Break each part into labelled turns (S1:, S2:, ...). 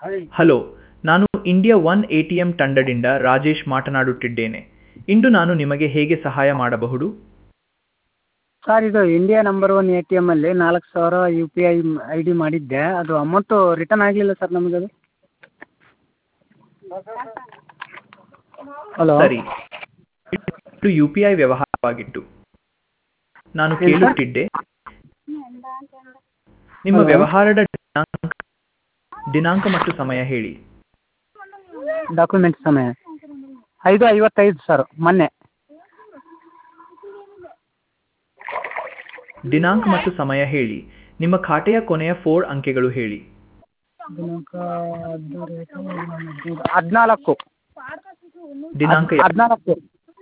S1: Hello ನಾನು India One A T M ತಂಡದಿಂದ ರಾಜೇಶ್ ಮಾತನಾಡುತ್ತಿದ್ದೇನೆ ಇಂದು ನಾನು ನಿಮಗೆ ಹೇಗೆ ಸಹಾಯ ಮಾಡಬಹುದು
S2: ಸರ್ ಇದು India number one A T ಎಮ್ಮಲ್ಲಿ ನಾಲ್ಕು ಸಾವಿರ U P I I D ಮಾಡಿದ್ದೆ ಅದು ಅಮೌಂಟು ರಿಟರ್ನ್ ಆಗಲಿಲ್ಲ ಸರ್ ನಮಗದು ಹಲೋ
S1: ಸರಿ ಇದು ಯು ಪಿ ಐ ವ್ಯವಹಾರವಾಗಿತ್ತು ನಾನು
S2: ಏನು ಸರ್?
S1: ಕೇಳುತ್ತಿದ್ದೆ ನಿಮ್ಮ
S2: ಹಲೋ?
S1: ವ್ಯವಹಾರದ ದಿನಾಂಕ ದಿನಾಂಕ ಮತ್ತು ಸಮಯ ಹೇಳಿ
S2: ಡಾಕ್ಯುಮೆಂಟ್ ಸಮಯ ಐದು ಐವತ್ತೈದು ಸರ್ ಮೊನ್ನೆ
S1: ದಿನಾಂಕ ಮತ್ತು ಸಮಯ ಹೇಳಿ ನಿಮ್ಮ ಖಾತೆಯ ಕೊನೆಯ ಫೋರ್ ಅಂಕೆಗಳು ಹೇಳಿ
S2: ದಿನಾಂಕ ಹದಿನಾಲ್ಕು
S1: ದಿನಾಂಕ ಯಾ-
S2: ಹದಿನಾಲ್ಕು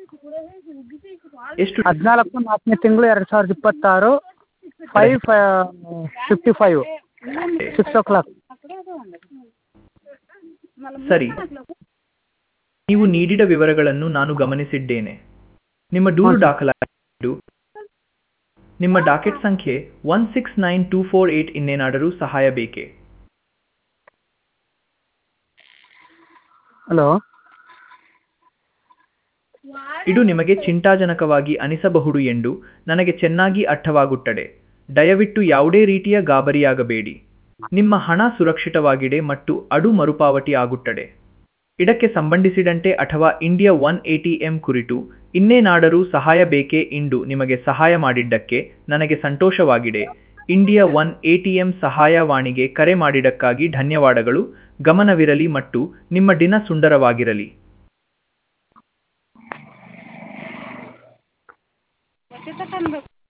S1: ಎಷ್ಟು
S2: ಹದಿನಾಲ್ಕು ನಾಲ್ಕನೇ ತಿಂಗಳು ಎರಡು ಸಾವಿರದ ಇಪ್ಪತ್ತಾರು five fifty five six o'clock
S1: ಸರಿ ನೀವು ನೀಡಿದ ವಿವರಗಳನ್ನು ನಾನು ಗಮನಿಸಿದ್ದೇನೆ ನಿಮ್ಮ ದೂರು
S2: ಹಾಂ.
S1: ದಾಖಲಾಗಿದ್ದು ನಿಮ್ಮ ಡಾಕೆಟ್ ಸಂಖ್ಯೆ one six nine two four eight ಇನ್ನೇನಾದರೂ ಸಹಾಯ ಬೇಕೇ
S2: ಹಲೋ
S1: ಇದು ನಿಮಗೆ ಚಿಂತಾಜನಕವಾಗಿ ಅನಿಸಬಹುದು ಎಂದು ನನಗೆ ಚೆನ್ನಾಗಿ ಅರ್ಥವಾಗುತ್ತದೆ ದಯವಿಟ್ಟು ಯಾವುದೇ ರೀತಿಯ ಗಾಬರಿಯಾಗಬೇಡಿ ನಿಮ್ಮ ಹಣ ಸುರಕ್ಷಿತವಾಗಿದೆ ಮತ್ತು ಅದು ಮರುಪಾವತಿ ಆಗುತ್ತದೆ ಇದಕ್ಕೆ ಸಂಬಂಧಿಸಿದಂತೆ ಅಥವಾ ಇಂಡಿಯಾ ಒನ್ ಎಟಿಎಂ ಕುರಿತು ಇನ್ನೇನಾದರೂ ಸಹಾಯ ಬೇಕೇ ಎಂದು ನಿಮಗೆ ಸಹಾಯ ಮಾಡಿದ್ದಕ್ಕೆ ನನಗೆ ಸಂತೋಷವಾಗಿದೆ ಇಂಡಿಯಾ ಒನ್ ಎಟಿಎಂ ಸಹಾಯವಾಣಿಗೆ ಕರೆ ಮಾಡಿದ್ದಕ್ಕಾಗಿ ಧನ್ಯವಾದಗಳು ಗಮನವಿರಲಿ ಮತ್ತು ನಿಮ್ಮ ದಿನ ಸುಂದರವಾಗಿರಲಿ